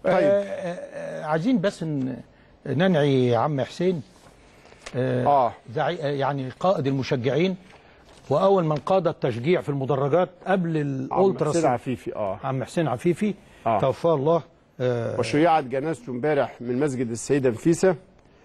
طيب. آه آه عايزين بس ن- ننعي عم حسين آه اه زعي- آه، يعني قائد المشجعين واول من قاد التشجيع في المدرجات قبل عم الالتراس حسين عفيفي اه عم حسين عفيفي آه. توفاه الله آه وشيعت جنازته امبارح من مسجد السيده نفيسه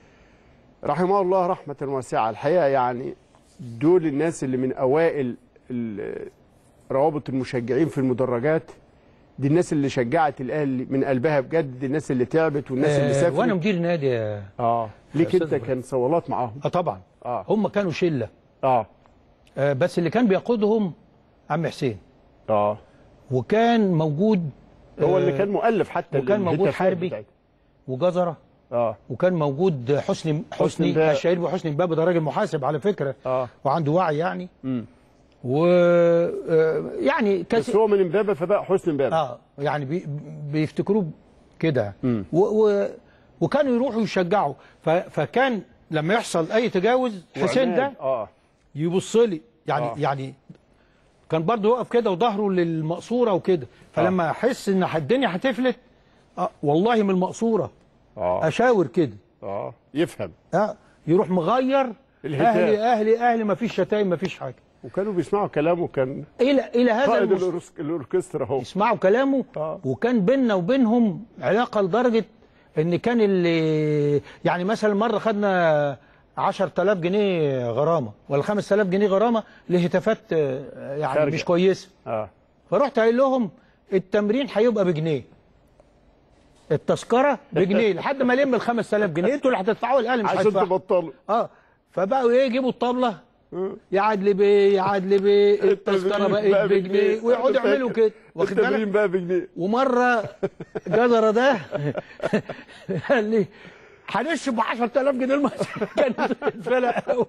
رحمه الله رحمه واسعه الحقيقه يعني دول الناس اللي من اوائل ال- روابط المشجعين في المدرجات دي الناس اللي شجعت الاهلي من قلبها بجد دي الناس اللي تعبت والناس اللي آه سافرت وانا مدير نادي يا- اه ليك أستاذ انت إبراهيم. كان صولات معاهم اه طبعا اه هم كانوا شله اه آه بس اللي كان بيقودهم عم حسين اه وكان موجود هو اللي آه، كان مؤلف حتى وكان موجود الهتافات حربي. بتاعتها. وجزره اه وكان موجود حسني حسني مبابة. الشهير بحسني مبابه ده راجل محاسب على فكره اه وعنده وعي يعني امم و آه، يعني بس كاس هو من امبابه فبقى حسني امبابه اه يعني بي بيفتكروه كده مم. و... و... وكانوا يروحوا يشجعوا ف... فكان لما يحصل اي تجاوز حسين ده وعماد. اه يبص لي يعني آه. آه. يعني كان برضه يقف كده وظهره للمقصوره وكده فلما احس ان الدنيا هتفلت آه والله من المقصوره اه اشاور كده اه يفهم آه يروح مغير الهتاف. اهلي اهلي اهلي ما فيش شتايم ما فيش حاجه وكانوا بيسمعوا كلامه كان الى الى هذا قائد المس... الأورس- الاوركسترا اهو يسمعوا كلامه آه. وكان بيننا وبينهم علاقه لدرجه ان كان اللي يعني مثلا مره خدنا 10000 جنيه غرامه ولا 5000 جنيه غرامه لهتافات آه، يعني خارجة. مش كويسه اه فرحت قايل لهم التمرين هيبقى بجنيه التذكره بجنيه لحد ما الم ال 5000 جنيه انتوا اللي هتدفعوها الاهلي مش عشان هيدفعوا تبطلوا اه فبقوا ايه يجيبوا الطبله يا عدل بيه يا عدل بيه التذكره التمرين بقت بجنيه ويقعدوا أنا يعملوا فاكر. كده واخد بالك التمرين بقى بجنيه ومره جزره ده قال لي هنشرب ب 10000 جنيه المصري كانت الفلق قوي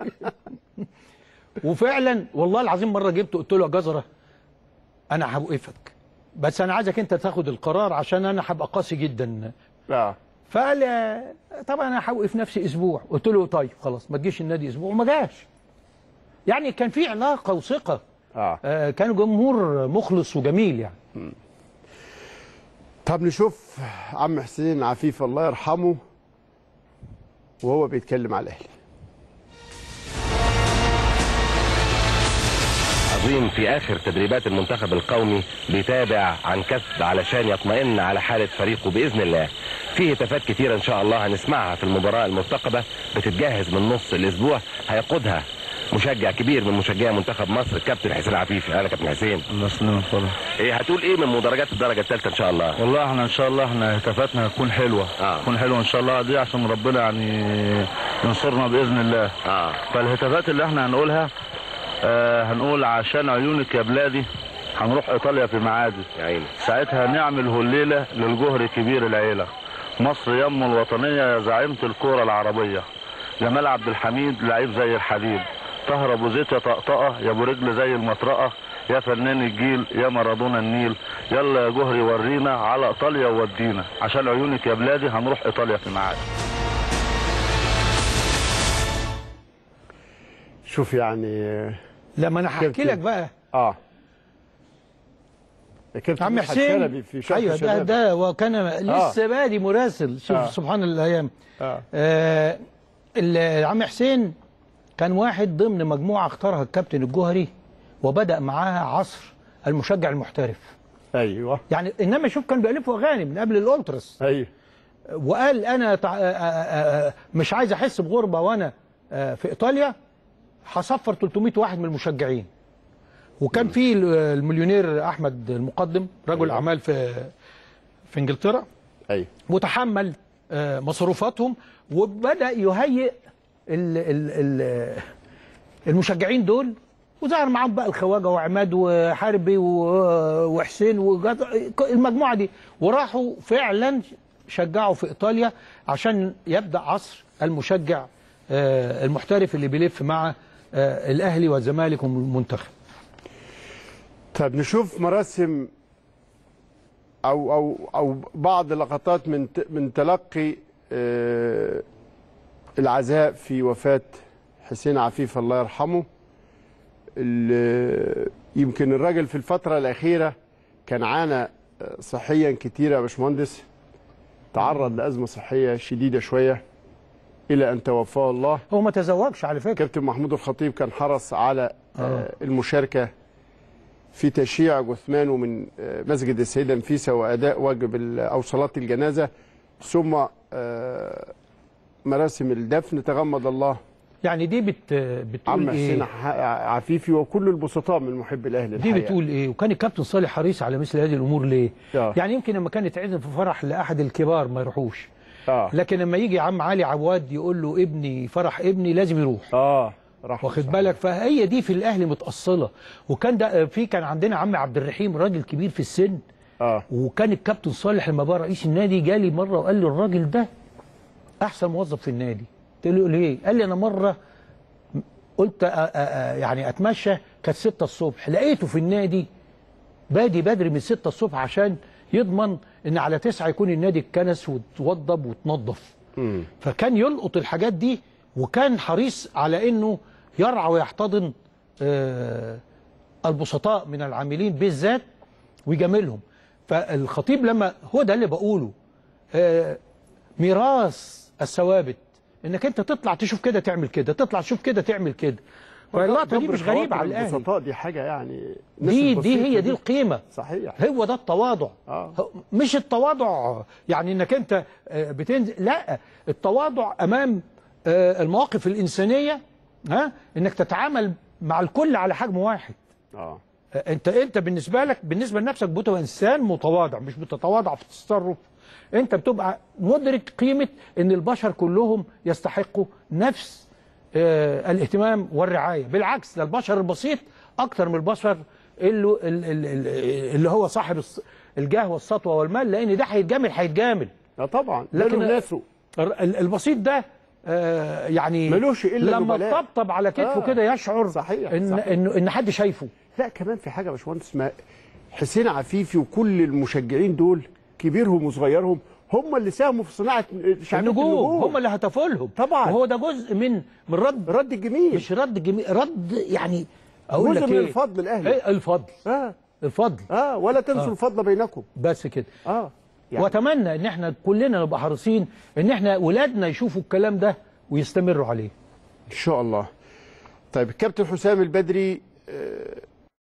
وفعلا والله العظيم مره جبته قلت له يا جزره انا هوقفك بس انا عايزك انت تاخد القرار عشان انا هبقى قاسي جدا اه فقال لي طبعا انا هوقف نفسي اسبوع قلت له طيب خلاص ما تجيش النادي اسبوع وما جاش يعني كان في علاقه وثقه اه آه، كان جمهور مخلص وجميل يعني طب نشوف عم حسين عفيف الله يرحمه وهو بيتكلم على الاهلي عظيم في اخر تدريبات المنتخب القومي بيتابع عن كسب علشان يطمئن على حاله فريقه باذن الله في هتافات كتيره ان شاء الله هنسمعها في المباراه المرتقبه بتتجهز من نص الاسبوع هيقودها مشجع كبير من مشجعي منتخب مصر الكابتن حسين عفيفي اهلا كابتن حسين الله يسلمك والله ايه هتقول ايه من مدرجات الدرجه الثالثه ان شاء الله والله احنا ان شاء الله احنا هتافاتنا هتكون حلوه آه. تكون حلوه ان شاء الله دي عشان ربنا يعني ينصرنا باذن الله اه فالهتافات اللي احنا هنقولها آه هنقول عشان عيونك يا بلادي هنروح ايطاليا في معادي يا عيني ساعتها نعمل هليله للجهر كبير العيله مصر يم الوطنيه يا زعيمه الكوره العربيه جمال عبد الحميد لعيب زي الحديد طهر ابو زيت يا طقطقه يا ابو رجل زي المطرقه يا فنان الجيل يا مارادونا النيل يلا يا جهري ورينا على ايطاليا وودينا عشان عيونك يا بلادي هنروح ايطاليا في معادي شوف يعني لما انا هحكي كابتن. لك بقى اه يا كابتن عم مدحت حسين شلبي في شرح ايوه ده الشباب. ده وكان لسه بادي مراسل شوف آه. سبحان الايام آه. آه ال- عم حسين كان واحد ضمن مجموعه اختارها الكابتن الجوهري وبدا معاها عصر المشجع المحترف ايوه يعني انما شوف كان بيالفوا اغاني من قبل الالتراس ايوه وقال انا تع... آه، آه، آه، مش عايز احس بغربه وانا آه، في ايطاليا هصفر 300 واحد من المشجعين وكان في ال- المليونير احمد المقدم رجل اعمال في في انجلترا ايوه وتحمل آه، مصروفاتهم وبدا يهيئ ال ال ال المشجعين دول وظهر معاهم بقى الخواجه وعماد وحربي و- وحسين وجد- المجموعه دي وراحوا فعلا شجعوا في ايطاليا عشان يبدا عصر المشجع آه، المحترف اللي بيلف مع آه، الاهلي والزمالك والمنتخب طب نشوف مراسم او او او بعض لقطات من ت- من تلقي آه، العزاء في وفاه حسين عفيف الله يرحمه ال- يمكن الراجل في الفتره الاخيره كان عانى آه، صحيا كتير يا باشمهندس تعرض لازمه صحيه شديده شويه الى ان توفاه الله هو ما تزوجش على فكره كابتن محمود الخطيب كان حرص على آه، المشاركه في تشييع جثمانه من آه، مسجد السيده نفيسه واداء واجب ال- او صلاه الجنازه ثم آه، مراسم الدفن تغمد الله يعني دي بت بتقول عم حسين ايه ح- عفيفي وكل البسطاء من محب الاهل دي الحقيقة. بتقول ايه وكان الكابتن صالح حريص على مثل هذه الامور ليه آه. يعني يمكن لما كان يتعزم في فرح لاحد الكبار ما يروحوش اه لكن لما يجي عم علي عواد يقول له ابني فرح ابني لازم يروح اه راح واخد بالك فهي دي في الاهلي متاصله وكان ده في كان عندنا عم عبد الرحيم راجل كبير في السن اه وكان الكابتن صالح لما بقى رئيس النادي جالي مره وقال لي الراجل ده احسن موظف في النادي قلت له ليه قال لي انا مره قلت أ أ أ يعني اتمشى كانت 6 الصبح لقيته في النادي بادي بدري من 6 الصبح عشان يضمن ان على 9 يكون النادي اتكنس وتوضب وتنظف مم. فكان يلقط الحاجات دي وكان حريص على انه يرعى ويحتضن آه، البسطاء من العاملين بالذات ويجاملهم فالخطيب لما هو ده اللي بقوله آه، ميراث الثوابت انك انت تطلع تشوف كده تعمل كده تطلع تشوف كده تعمل كده فاللقطه دي جبر مش غريبه خواطر على الاهلي البسطاء دي حاجه يعني الناس دي البسيطة دي هي دي القيمه صحيح هو ده التواضع آه. هو- مش التواضع يعني انك انت آه، بتنزل لا التواضع امام آه، المواقف الانسانيه ها انك تتعامل مع الكل على حجم واحد اه آه، انت انت بالنسبه لك بالنسبه لنفسك بتبقى انسان متواضع مش بتتواضع في التصرف انت بتبقى مدرك قيمه ان البشر كلهم يستحقوا نفس آه، الاهتمام والرعايه بالعكس ده البشر البسيط اكتر من البشر اللي, اللي, اللي هو صاحب الص- الجاه والسطوه والمال لان ده هيتجامل هيتجامل لا طبعا لكن- لكن ناسه ال- ال- البسيط ده آه، يعني ملوش إلا لما نبلاء. تطبطب على كتفه آه. كده يشعر صحيح، ان صحيح. انه ان حد شايفه لا كمان في حاجه يا باشمهندس ما حسين عفيفي وكل المشجعين دول كبيرهم وصغيرهم هم اللي ساهموا في صناعه شعبيه النجوم النجوم هم اللي هتفوا لهم طبعاً. وهو ده جزء من من رد رد الجميل مش رد جميل رد يعني اقول جزء لك من ايه الفضل الاهلي إيه الفضل اه الفضل اه ولا تنسوا آه. الفضل بينكم بس كده اه يعني واتمنى ان احنا كلنا نبقى حريصين ان احنا ولادنا يشوفوا الكلام ده ويستمروا عليه ان شاء الله طيب الكابتن حسام البدري آه،